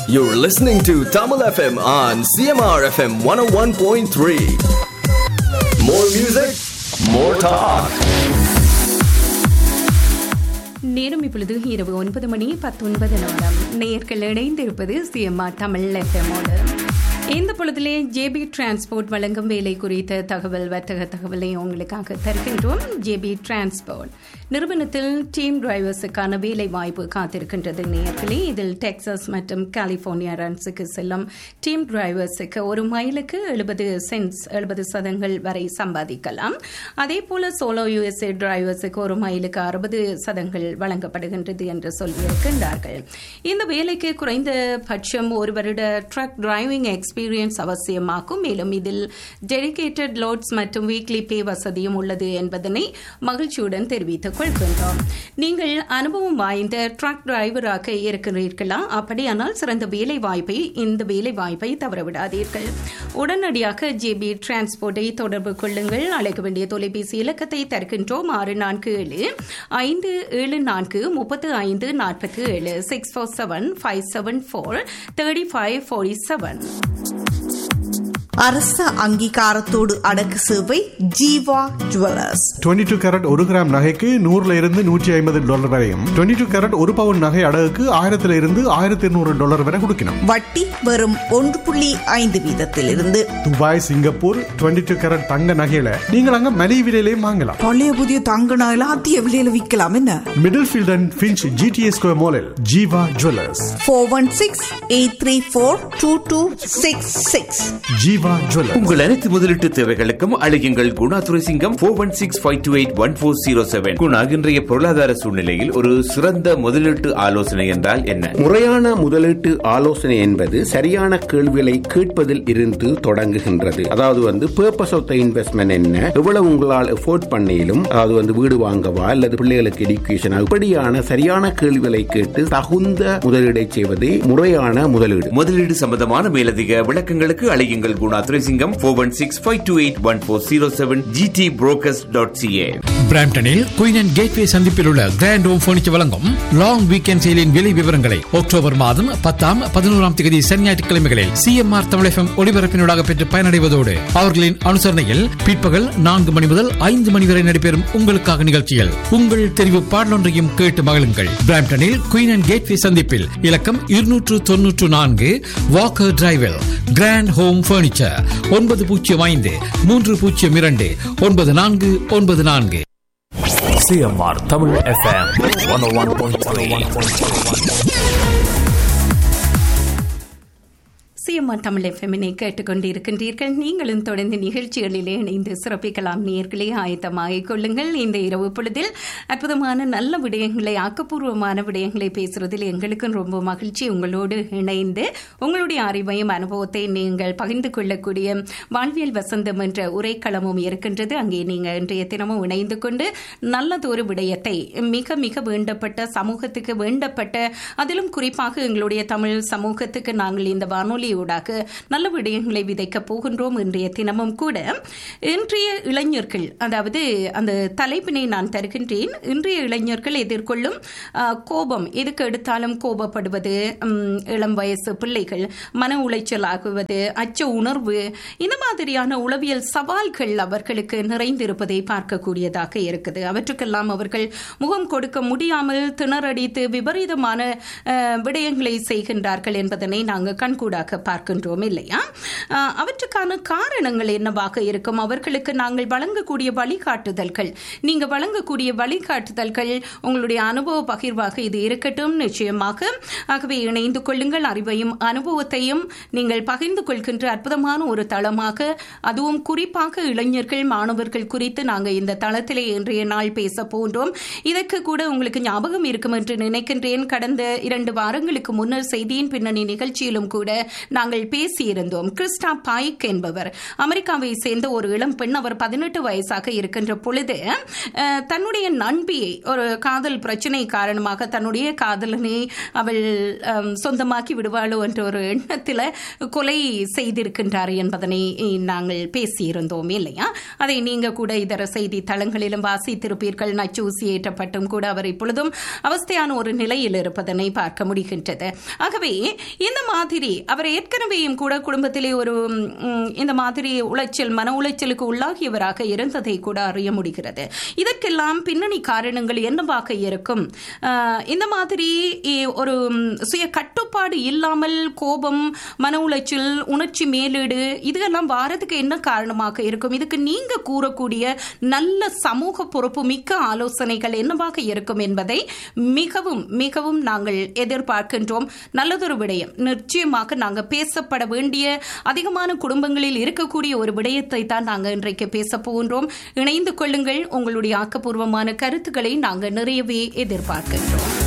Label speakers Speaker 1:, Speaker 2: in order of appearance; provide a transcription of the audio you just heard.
Speaker 1: You're listening to Tamil FM on CMR FM 101.3. More music, more talk.
Speaker 2: நேரம் இப்பொழுது இரவு ஒன்பது மணி பத்தொன்பது நிமிடம் நேர்கள் இணைந்திருப்பது சிஎம்ஆர் தமிழ் எஃப்எம்மோடு இந்த பொழுதிலே ஜேபி டிரான்ஸ்போர்ட் வழங்கும் வேலை குறித்த தகவல் வர்த்தக தகவலை உங்களுக்காக தருகின்றோம் ஜேபி டிரான்ஸ்போர்ட் நிறுவனத்தில் டீம் டிரைவர்ஸுக்கான வேலை வாய்ப்பு காத்திருக்கின்றது நேர்களே இதில் டெக்சாஸ் மற்றும் கலிபோர்னியா ரன்ஸுக்கு செல்லும் டீம் டிரைவர்ஸுக்கு ஒரு மைலுக்கு எழுபது சென்ட்ஸ் எழுபது சதங்கள் வரை சம்பாதிக்கலாம் அதே போல சோலோ யூஎஸ்ஏ டிரைவர்ஸுக்கு ஒரு மைலுக்கு அறுபது சதங்கள் வழங்கப்படுகின்றது என்று சொல்லியிருக்கின்றார்கள் இந்த வேலைக்கு குறைந்த பட்சம் ஒரு வருட ட்ரக் டிரைவிங் எக்ஸ்பீரியன்ஸ் அவசியமாகும் மேலும் இதில் டெடிகேட்டட் லோட்ஸ் மற்றும் வீக்லி பே வசதியும் உள்ளது என்பதனை மகிழ்ச்சியுடன் தெரிவித்துக் கொள்கின்றோம் நீங்கள் அனுபவம் வாய்ந்த ட்ரக் டிரைவராக இருக்கிறீர்களா அப்படியானால் சிறந்த வேலை வாய்ப்பை இந்த வேலை வாய்ப்பை தவறவிடாதீர்கள் உடனடியாக ஜேபி டிரான்ஸ்போர்ட்டை தொடர்பு கொள்ளுங்கள் அழைக்க வேண்டிய தொலைபேசி இலக்கத்தை தருகின்றோம் ஆறு நான்கு ஏழு ஐந்து ஏழு நான்கு முப்பத்து ஐந்து நாற்பத்தி ஏழு six four seven five seven four thirty five forty seven
Speaker 3: அரச அங்கீகாரத்தோடு அடக்கு சேவை ஜீவா ஜுவல்லர்ஸ்
Speaker 4: 22 டூ கேரட் ஒரு கிராம் நகைக்கு நூறுல இருந்து நூற்றி ஐம்பது டாலர் வரையும் 22 டூ கேரட் ஒரு பவுன் நகை அடகுக்கு ஆயிரத்துல இருந்து ஆயிரத்தி இருநூறு டாலர் வரை கொடுக்கணும்
Speaker 3: வட்டி வெறும் ஒன்று புள்ளி ஐந்து வீதத்திலிருந்து
Speaker 4: துபாய் சிங்கப்பூர் 22 டூ கேரட் தங்க நகையில நீங்கள் அங்க மலிவு விலையிலையும் வாங்கலாம்
Speaker 5: பழைய புதிய தங்க நகைலாம் அதிக விலையில விற்கலாம் என்ன
Speaker 4: Middlefield and Finch GTS square மாலில் Jeeva jewellers
Speaker 3: four one six eight three four two two six six
Speaker 4: Jeeva jewellers
Speaker 6: உங்கள் அனைத்து முதலீட்டு தேவைகளுக்கும் அழையுங்கள் Guna Duraisingam four one six five two eight one four zero seven Guna இன்றைய பொருளாதார சூழ்நிலையில் ஒரு சிறந்த முதலீட்டு ஆலோசனை என்றால் என்ன
Speaker 7: முறையான முதலீட்டு ஆலோசனை என்பது சரியான கேள்விகளை கேட்பதில் இருந்து தொடங்குகின்றது அதாவது வந்து பர்பஸ் ஆஃப் த இன்வெஸ்ட்மெண்ட் என்ன எவ்வளவு உங்களால் எஃபோர்ட் பண்ணிலும் அதாவது வந்து வீடு வாங்கவா அல்லது பிள்ளைகளுக்கு எடுக்கேஷன் இப்படியான சரியான கேள்விகளை கேட்டு தகுந்த முதலீடை செய்வதே முறையான முதலீடு
Speaker 6: முதலீடு சம்பந்தமான மேலதிக விளக்கங்களுக்கு அழையுங்கள் Guna Duraisingam four one six five two eight one four zero seven GT brokers dot CA
Speaker 8: பிராம்டனில் குயின் அண்ட் கேட்வே சந்திப்பில் உள்ள கிராண்ட் ஹோம் பர்னிச்சர் வழங்கும் லாங் வீக்கெண்ட் சேலின் விலை விவரங்களை அக்டோபர் மாதம் பத்தாம் பதினோராம் தேதி சனி ஞாயிற்றுக்கிழமைகளில் சிஎம்ஆர் தமிழகம் ஒளிபரப்பினூடாக பெற்று பயனடைவதோடு அவர்களின் அனுசரணையில் பிற்பகல் நான்கு மணி முதல் ஐந்து மணி வரை நடைபெறும் உங்களுக்காக நிகழ்ச்சியில் உங்கள் தெரிவு பாடலொன்றையும் கேட்டு மகிழுங்கள் பிராம்டனில் குயின் அண்ட் கேட்வே சந்திப்பில் இலக்கம் இருநூற்று தொன்னூற்று நான்கு வாக்கர் டிரைவில் கிராண்ட் ஹோம் பர்னிச்சர் ஒன்பது பூஜ்ஜியம் ஐந்து மூன்று பூஜ்ஜியம் இரண்டு ஒன்பது நான்கு ஒன்பது நான்கு
Speaker 9: CMR Tamil FM one one point
Speaker 2: CMR Tamil எஃப்எம்மினை கேட்டுக்கொண்டிருக்கின்றீர்கள் நீங்களும் தொடர்ந்து நிகழ்ச்சிகளிலே இணைந்து சிறப்பிக்கலாம் நேர்களே ஆயத்தமாகிக் கொள்ளுங்கள் இந்த இரவு பொழுதில் அற்புதமான நல்ல விடயங்களை ஆக்கப்பூர்வமான விடயங்களை பேசுறதில் எங்களுக்கும் ரொம்ப மகிழ்ச்சி உங்களோடு இணைந்து உங்களுடைய அறிவையும் அனுபவத்தை நீங்கள் பகிர்ந்து கொள்ளக்கூடிய வாழ்வியல் வசந்தம் என்ற உரைக்களமும் இருக்கின்றது அங்கே நீங்கள் இன்றைய தினமும் இணைந்து கொண்டு நல்லதொரு விடயத்தை மிக மிக வேண்டப்பட்ட சமூகத்துக்கு வேண்டப்பட்ட அதிலும் குறிப்பாக எங்களுடைய தமிழ் சமூகத்துக்கு நாங்கள் இந்த வானொலி ஊடாக நல்ல விடயங்களை விதைக்க போகின்றோம் இன்றைய தினமும் கூட இன்றைய இளைஞர்கள் அதாவது அந்த தலைப்பினை நான் தருகின்றேன் இன்றைய இளைஞர்கள் எதிர்கொள்ளும் அஹ், கோபம் எதுக்கு எடுத்தாலும் கோபப்படுவது உம், இளம் வயசு பிள்ளைகள் மன உளைச்சல் ஆகுவது அச்ச உணர்வு இந்த மாதிரியான உளவியல் சவால்கள் அவர்களுக்கு நிறைந்திருப்பதை பார்க்கக்கூடியதாக இருக்குது அவற்றுக்கெல்லாம் அவர்கள் முகம் கொடுக்க முடியாமல் திணறடித்து விபரீதமான அஹ், விடயங்களை செய்கின்றார்கள் என்பதனை நாங்கள் கண்கூடாக பார்க்கின்றோம் இல்லையா அஹ், அவற்றுக்கான காரணங்கள் என்னவாக இருக்கும் அவர்களுக்கு நாங்கள் வழங்கக்கூடிய வழிகாட்டுதல்கள் நீங்க வழங்கக்கூடிய வழிகாட்டுதல்கள் உங்களுடைய அனுபவ பகிர்வாக இது இருக்கட்டும் நிச்சயமாக ஆகவே இணைந்து கொள்ளுங்கள் அறிவையும் அனுபவத்தையும் நீங்கள் பகிர்ந்து கொள்கின்ற அற்புதமான ஒரு தளமாக அதுவும் குறிப்பாக இளைஞர்கள் மாணவர்கள் குறித்து நாங்கள் இந்த தளத்திலே இன்றைய நாள் பேச போன்றோம் இதற்கு கூட உங்களுக்கு ஞாபகம் இருக்கும் என்று நினைக்கின்றேன் கடந்த இரண்டு வாரங்களுக்கு முன்னர் செய்தியின் பின்னணி நிகழ்ச்சியிலும் கூட நாங்கள் நாங்கள் பேசியிருந்தோம் கிறிஸ்டா பாய்க் என்பவர் அமெரிக்காவை சேர்ந்த ஒரு இளம் பெண் அவர் பதினெட்டு வயசாக இருக்கின்ற பொழுது அஹ், தன்னுடைய நண்பியை ஒரு காதல் பிரச்சனை காரணமாக தன்னுடைய காதலனை அவள் அம், சொந்தமாக்கி விடுவாளோ என்ற ஒரு எண்ணத்தில் கொலை செய்திருக்கின்றார் என்பதனை நாங்கள் பேசியிருந்தோம் இல்லையா அதை நீங்க கூட இதர செய்தி தளங்களிலும் வாசித்திருப்பீர்கள் நச்சூசி ஏற்றப்பட்டும் கூட அவர் இப்பொழுதும் அவஸ்தையான ஒரு நிலையில் இருப்பதனை பார்க்க முடிகின்றது ஆகவே இந்த மாதிரி அவர் ஏற்கனவேயும் கூட குடும்பத்திலே ஒரு ம், இந்த மாதிரி உளைச்சல் மன உளைச்சலுக்கு உள்ளாகியவராக இருந்ததை கூட அறிய முடிகிறது இதற்கெல்லாம் பின்னணி காரணங்கள் என்னவாக இருக்கும் ஆஹ், இந்த மாதிரி இ- ஒரு ம், சுய கட்டுப்பாடு இல்லாமல் கோபம் மன உளைச்சல் உணர்ச்சி மேலீடு இதெல்லாம் வாரதுக்கு என்ன காரணமாக இருக்கும் இதுக்கு நீங்க கூறக்கூடிய நல்ல சமூக பொறுப்பு மிக்க ஆலோசனைகள் என்னவாக இருக்கும் என்பதை மிகவும் மிகவும் நாங்கள் எதிர்பார்க்கின்றோம் நல்லதொரு விடயம் நிச்சயமாக நாங்கள் பேசப்பட வேண்டிய அதிகமான குடும்பங்களில் இருக்கக்கூடிய ஒரு விடயத்தை தான் நாங்கள் இன்றைக்கு பேச போகின்றோம் இணைந்து கொள்ளுங்கள் உங்களுடைய ஆக்கப்பூர்வமான கருத்துக்களை நாங்கள் நிறையவே எதிர்பார்க்கின்றோம்